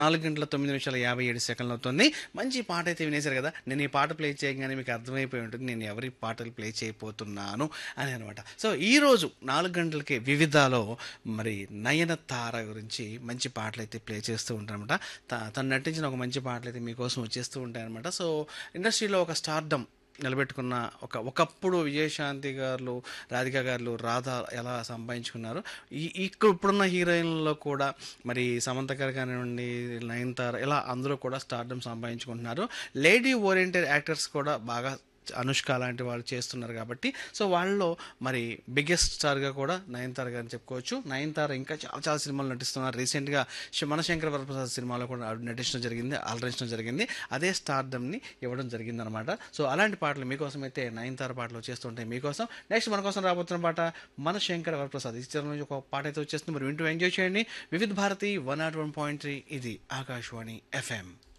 నాలుగు గంటల తొమ్మిది నిమిషాల యాభై ఏడు సెకండ్లు అవుతుంది మంచి పాట అయితే వినేశారు కదా నేను ఈ పాట ప్లే చేయగానే మీకు అర్థమైపోయి ఉంటుంది నేను ఎవరి పాటలు ప్లే చేయబోతున్నాను అని అనమాట సో ఈ రోజు నాలుగు గంటలకి వివిధాలో మరి నయన తార గురించి మంచి పాటలు అయితే ప్లే చేస్తూ ఉంటారనమాట తను నటించిన ఒక మంచి పాటలు అయితే మీకోసం వచ్చేస్తూ ఉంటాయన్నమాట సో ఇండస్ట్రీలో ఒక స్టార్డమ్ నిలబెట్టుకున్న ఒక ఒకప్పుడు విజయశాంతి గారు రాధిక గారు రాధ ఎలా సంపాదించుకున్నారు ఈ ఇక్కడ ఇప్పుడున్న హీరోయిన్లలో కూడా మరి సమంత గారు కానివ్వండి నయనతార ఇలా అందరూ కూడా స్టార్డమ్ సంపాదించుకుంటున్నారు లేడీ ఓరియంటెడ్ యాక్టర్స్ కూడా బాగా అనుష్క లాంటి వాళ్ళు చేస్తున్నారు కాబట్టి సో వాళ్ళలో మరి బిగ్గెస్ట్ స్టార్గా కూడా నయనతార గారిని చెప్పుకోవచ్చు నయనతార ఇంకా చాలా చాలా సినిమాలు నటిస్తున్నారు రీసెంట్గా మనశంకర వరప్రసాద్ సినిమాలో కూడా ఆవిడ నటించడం జరిగింది అలరించడం జరిగింది అదే స్టార్డమ్ని ఇవ్వడం జరిగింది అనమాట సో అలాంటి పాటలు మీకోసం అయితే నయనతార పాటలు చేస్తుంటాయి మీకోసం నెక్స్ట్ మన కోసం రాబోతున్న పాట మన శంకర వరప్రసాద్ ఈ చిత్రం నుంచి ఒక పాట అయితే వచ్చేస్తుంది మరి వింటూ ఎంజాయ్ చేయండి Vividh Bharati one nought one point three ఇది ఆకాశవాణి ఎఫ్ఎం